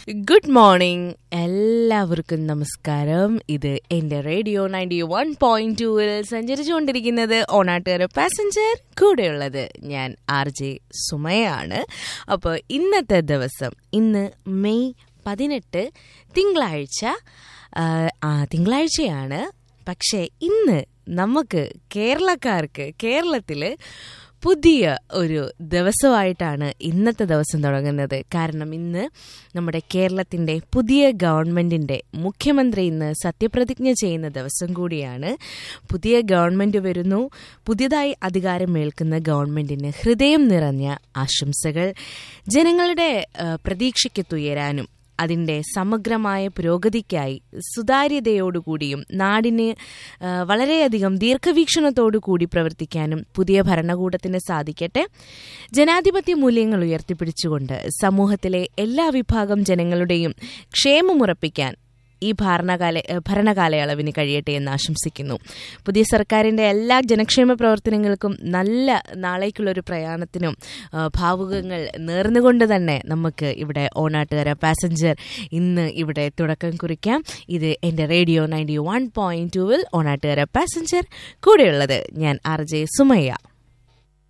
good morning എല്ലാവർക്കും നമസ്കാരം ഇത് എൻ്റെ റേഡിയോ നയൻറ്റി വൺ പോയിന്റ് ടൂവിൽ സഞ്ചരിച്ചുകൊണ്ടിരിക്കുന്നത് ഓണാട്ടുകാര പാസഞ്ചർ കൂടെയുള്ളത് ഞാൻ ആർ ജെ സുമയാണ് അപ്പോൾ ഇന്നത്തെ ദിവസം ഇന്ന് മെയ് പതിനെട്ട് തിങ്കളാഴ്ച ആ, ആ തിങ്കളാഴ്ചയാണ് പക്ഷേ ഇന്ന് നമുക്ക് കേരളക്കാർക്ക് കേരളത്തിൽ പുതിയ ഒരു ദിവസമായിട്ടാണ് ഇന്നത്തെ ദിവസം തുടങ്ങുന്നത് കാരണം ഇന്ന് നമ്മുടെ കേരളത്തിൻ്റെ പുതിയ ഗവൺമെൻറ്റിൻ്റെ മുഖ്യമന്ത്രി ഇന്ന് സത്യപ്രതിജ്ഞ ചെയ്യുന്ന ദിവസം കൂടിയാണ് പുതിയ ഗവൺമെൻറ് വരുന്നു പുതിയതായി അധികാരമേൽക്കുന്ന ഗവൺമെൻറ്റിന് ഹൃദയം നിറഞ്ഞ ആശംസകൾ ജനങ്ങളുടെ ആ, പ്രതീക്ഷയ്ക്ക് തുയരാനും അതിൻ്റെ സമഗ്രമായ പുരോഗതിക്കായി സുതാര്യതയോടുകൂടിയും നാടിന് ആ, വളരെയധികം ദീർഘവീക്ഷണത്തോടു കൂടി പ്രവർത്തിക്കാനും പുതിയ ഭരണകൂടത്തിന് സാധിക്കട്ടെ ജനാധിപത്യ മൂല്യങ്ങൾ ഉയർത്തിപ്പിടിച്ചുകൊണ്ട് സമൂഹത്തിലെ എല്ലാ വിഭാഗം ജനങ്ങളുടെയും ക്ഷേമമുറപ്പിക്കാൻ ഈ ഭരണകാല ഭരണകാലയളവിന് കഴിയട്ടെ എന്ന് ആശംസിക്കുന്നു പുതിയ സർക്കാരിൻ്റെ എല്ലാ ജനക്ഷേമ പ്രവർത്തനങ്ങൾക്കും നല്ല നാളേക്കുള്ളൊരു പ്രയാണത്തിനും ആ, ഭാവുകങ്ങൾ നേർന്നുകൊണ്ട് തന്നെ നമുക്ക് ഇവിടെ ഓണാട്ടുകര പാസഞ്ചർ ഇന്ന് ഇവിടെ തുടക്കം കുറിക്കാം ഇത് എൻ്റെ റേഡിയോ നയൻറ്റി വൺ പോയിൻറ്റ് ടുവിൽ ഓണാട്ടുകര പാസഞ്ചർ കൂടെയുള്ളത് ഞാൻ ആർ ജെ സുമയ്യ